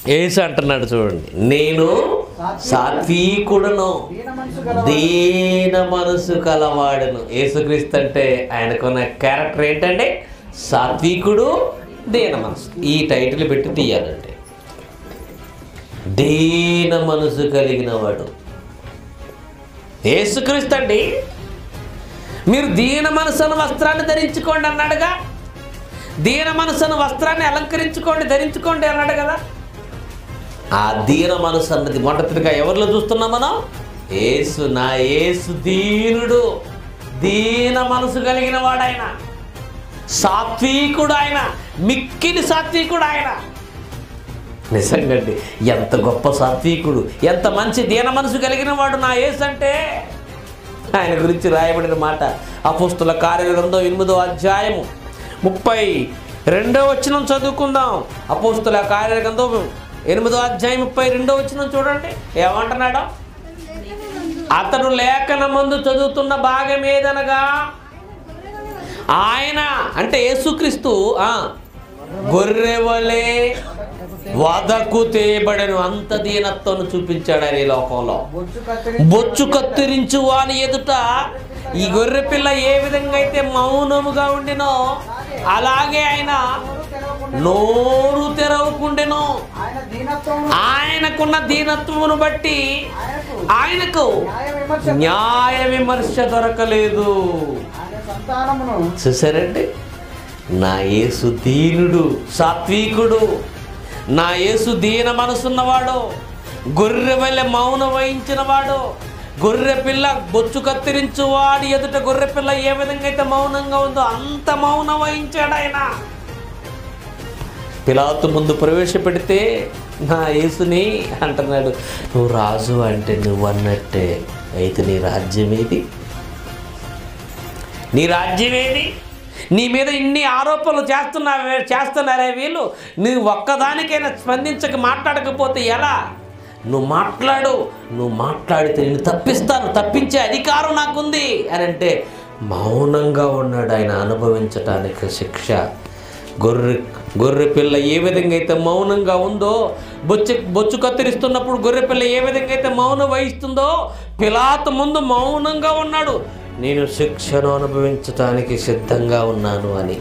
ఏసు అంటున్నాడు చూడండి నేను సాత్వికుడను దీన మనసు గల దీన మనసు కలవాడను యేసుక్రీస్తు అంటే ఆయనకున్న క్యారెక్టర్ ఏంటంటే సాత్వికుడు దీన మనసు ఈ టైటిల్ పెట్టి తీయాలండి దీన మనసు కలిగిన వాడు యేసుక్రీస్తు అండి మీరు దీన మనసును వస్త్రాన్ని ధరించుకోండి అన్నాడుగా దీన మనసును వస్త్రాన్ని అలంకరించుకోండి ధరించుకోండి అన్నాడు కదా ఆ దీన మనసు అన్నది మొదటిగా ఎవరిలో చూస్తున్నాం మనం ఏసు నా ఏసు దీనుడు దీన మనసు కలిగిన వాడాయన సాత్వికుడు ఆయన మిక్కిలి సాత్వికుడు ఆయన నిజంగండి ఎంత గొప్ప సాత్వికుడు ఎంత మంచి దీన మనసు కలిగిన వాడు నా ఏసు అంటే ఆయన గురించి రాయబడిన మాట అపుస్తుల కార్యగ్రంథం ఎనిమిదో అధ్యాయము ముప్పై రెండో వచనం చదువుకుందాం అపోస్తుల కార్యగ్రంథం ఎనిమిదో అధ్యాయం ముప్పై రెండో వచనం చూడండి ఏమంటున్నాడు అతడు లేఖన మందు చదువుతున్న భాగం ఏదనగా ఆయన అంటే యేసుక్రీస్తు ఆ, గొర్రెవలే వదకు తేయబడను అంత దీనత్వం చూపించాడు ఆయన ఈ లోకంలో బొచ్చు కత్తిరి బొచ్చు కత్తిరించు వాని ఎదుట ఈ గొర్రె పిల్ల ఏ విధంగా అయితే మౌనముగా ఉండినో అలాగే ఆయన తెరవకుండా నోరు తెరవకుండెను ఆయన దీనత్వం ఆయనకున్న దీనత్వమును బట్టి ఆయనకు ఆయనకు న్యాయ విమర్శ న్యాయ విమర్శ దొరకలేదు ఆయన సంతానమును చూసారండి నా యేసు దీనుడు సాత్వికుడు నా యేసు దీన మనసున్నవాడు గొర్రె వల్లె మౌనం వహించినవాడు గొర్రె పిల్ల బొచ్చు కత్తిరించు వాడి ఎదుట గొర్రె పిల్ల ఏ విధంగా అయితే మౌనంగా ఉందో అంత మౌనం వహించాడు ఆయన పిలాతు ముందు ప్రవేశపెడితే నా యేసుని అంటున్నాడు నువ్వు రాజు అంటే నువ్వు అన్నట్టే అయితే నీ రాజ్యం ఏది నీ రాజ్యం ఏది నీ మీద ఇన్ని ఆరోపణలు చేస్తున్నావే చేస్తున్నారే వీళ్ళు నువ్వు ఒక్కదానికైనా స్పందించక మాట్లాడకపోతే ఎలా నువ్వు మాట్లాడు నువ్వు మాట్లాడితే నేను తప్పిస్తాను తప్పించే అధికారం నాకుంది అని అంటే మౌనంగా ఉన్నాడు ఆయన అనుభవించటానికి శిక్ష గొర్రె గొర్రె పిల్ల ఏ విధంగా అయితే మౌనంగా ఉందో బొచ్చు బొచ్చు కత్తిరిస్తున్నప్పుడు గొర్రె పిల్ల ఏ విధంగా అయితే మౌనం వహిస్తుందో పిలాతు ముందు మౌనంగా ఉన్నాడు నేను శిక్షను అనుభవించటానికి సిద్ధంగా ఉన్నాను అని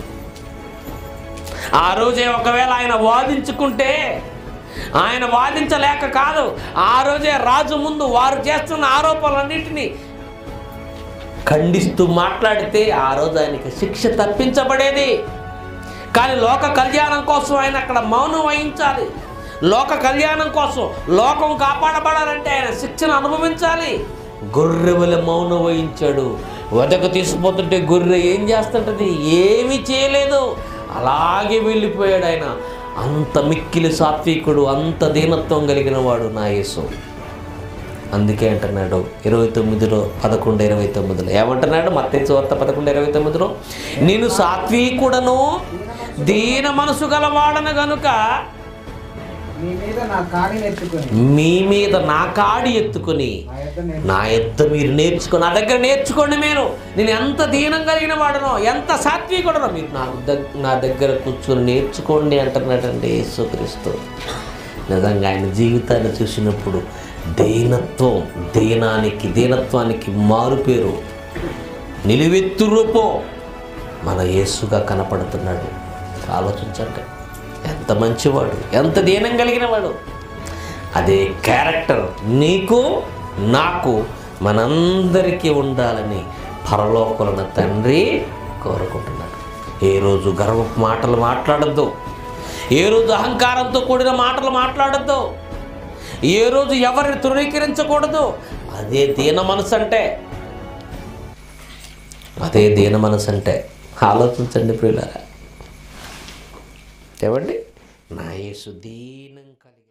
ఆ రోజే ఒకవేళ ఆయన వాదించుకుంటే ఆయన వాదించలేక కాదు ఆ రోజే రాజు ముందు వారు చేస్తున్న ఆరోపణలన్నింటినీ ఖండిస్తూ మాట్లాడితే ఆ రోజు ఆయనకి శిక్ష తప్పించబడేది కానీ లోక కళ్యాణం కోసం ఆయన అక్కడ మౌనం వహించాలి లోక కళ్యాణం కోసం లోకం కాపాడబడాలంటే ఆయన శిక్షను అనుభవించాలి గొర్రె వలె మౌనం వహించాడు వదకు తీసుకుపోతుంటే గొర్రె ఏం చేస్తుంటది ఏమీ చేయలేదు అలాగే వెళ్ళిపోయాడు ఆయన అంత మిక్కిలి సాత్వికుడు అంత దీనత్వం కలిగిన వాడు నా యేసు అందుకే అంటున్నాడు ఇరవై తొమ్మిదిలో పదకొండు ఇరవై తొమ్మిదిలో ఏమంటున్నాడు మత్తే వార్త పదకొండు ఇరవై తొమ్మిదిలో నేను సాత్వికుడను దీన మనసు గలవాడను గనుక మీ మీద నా కాడిని ఎత్తుకొని మీ మీద నా కాడి ఎత్తుకుని నా యొక్క నేను నా ఎత్త మీరు నేర్చుకో నా దగ్గర నేర్చుకోండి మీరు నేను ఎంత దీనం కలిగిన వాడనో ఎంత సాత్వికుడనో మీరు నా దగ్గర నా దగ్గర కూర్చొని నేర్చుకోండి అంటున్నాడండి యేసుక్రీస్తు నిజంగా ఆయన జీవితాన్ని చూసినప్పుడు దీనత్వం దీనానికి దీనత్వానికి మారుపేరు నిలువెత్తు రూపం మన యేసుగా కనపడుతున్నాడు ఆలోచించండి ఎంత మంచివాడు ఎంత దీనం కలిగిన వాడు అదే క్యారెక్టర్ నీకు నాకు మనందరికీ ఉండాలని పరలోకులన తండ్రి కోరుకుంటున్నాడు ఏ రోజు గర్వపు మాటలు మాట్లాడద్దు ఏ రోజు అహంకారంతో కూడిన మాటలు మాట్లాడద్దు ఏ రోజు ఎవరిని తృణీకరించకూడదు అదే దీన మనసు అంటే అదే దీన మనసు అంటే ఆలోచించండి ప్రియులారా ఏమండి నా యేసు దీనం కలిగి